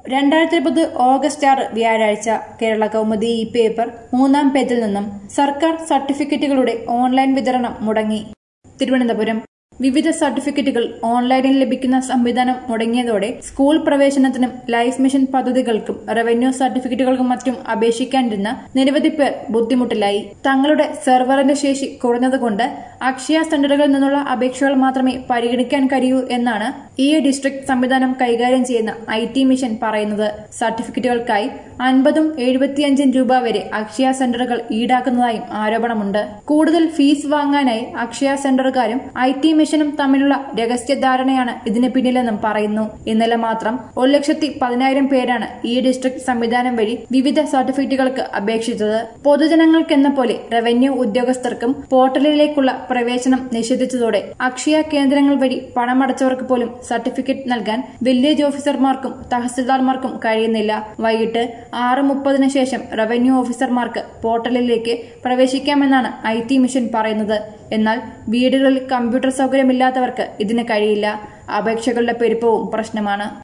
രണ്ടായിരത്തി ഇരുപത് ഓഗസ്റ്റ് ആറ് വ്യാഴാഴ്ച കേരള കൗമുദി ഈ പേപ്പർ മൂന്നാം പേജിൽ നിന്നും സർക്കാർ സർട്ടിഫിക്കറ്റുകളുടെ ഓൺലൈൻ വിതരണം മുടങ്ങി തിരുവനന്തപുരം വിവിധ സർട്ടിഫിക്കറ്റുകൾ ഓൺലൈനിൽ ലഭിക്കുന്ന സംവിധാനം മുടങ്ങിയതോടെ സ്കൂൾ പ്രവേശനത്തിനും ലൈഫ് മിഷൻ പദ്ധതികൾക്കും റവന്യൂ സർട്ടിഫിക്കറ്റുകൾക്കും മറ്റും അപേക്ഷിക്കാനിരുന്ന നിരവധി പേർ ബുദ്ധിമുട്ടിലായി തങ്ങളുടെ സെർവറിന്റെ ശേഷി കുറഞ്ഞതുകൊണ്ട് അക്ഷയ സെന്ററുകളിൽ നിന്നുള്ള അപേക്ഷകൾ മാത്രമേ പരിഗണിക്കാൻ കഴിയൂ എന്നാണ് ഈ ഡിസ്ട്രിക്ട് സംവിധാനം കൈകാര്യം ചെയ്യുന്ന ഐ ടി മിഷൻ പറയുന്നത് സർട്ടിഫിക്കറ്റുകൾക്കായി അൻപതും എഴുപത്തിയഞ്ചും രൂപ വരെ അക്ഷയ സെന്ററുകൾ ഈടാക്കുന്നതായും ആരോപണമുണ്ട് കൂടുതൽ ഫീസ് വാങ്ങാനായി അക്ഷയ സെന്ററുകാരും ഐ ടി മിഷനും തമ്മിലുള്ള രഹസ്യധാരണയാണ് ഇതിന് പിന്നിലെന്നും പറയുന്നു ഇന്നലെ മാത്രം ഒരു ലക്ഷത്തി പതിനായിരം പേരാണ് ഈ ഡിസ്ട്രിക്ട് സംവിധാനം വഴി വിവിധ സർട്ടിഫിക്കറ്റുകൾക്ക് അപേക്ഷിച്ചത് പൊതുജനങ്ങൾക്കെന്ന പോലെ റവന്യൂ ഉദ്യോഗസ്ഥർക്കും പോർട്ടലിലേക്കുള്ള പ്രവേശനം നിഷേധിച്ചതോടെ അക്ഷയ കേന്ദ്രങ്ങൾ വഴി പണമടച്ചവർക്ക് പോലും സർട്ടിഫിക്കറ്റ് നൽകാൻ വില്ലേജ് ഓഫീസർമാർക്കും തഹസിൽദാർമാർക്കും കഴിയുന്നില്ല വൈകിട്ട് ആറ് മുപ്പതിന് ശേഷം റവന്യൂ ഓഫീസർമാർക്ക് പോർട്ടലിലേക്ക് പ്രവേശിക്കാമെന്നാണ് ഐ ടി മിഷൻ പറയുന്നത് എന്നാൽ വീടുകളിൽ കമ്പ്യൂട്ടർ സൗകര്യമില്ലാത്തവർക്ക് ഇതിന് കഴിയില്ല അപേക്ഷകളുടെ പെരുപ്പവും പ്രശ്നമാണ്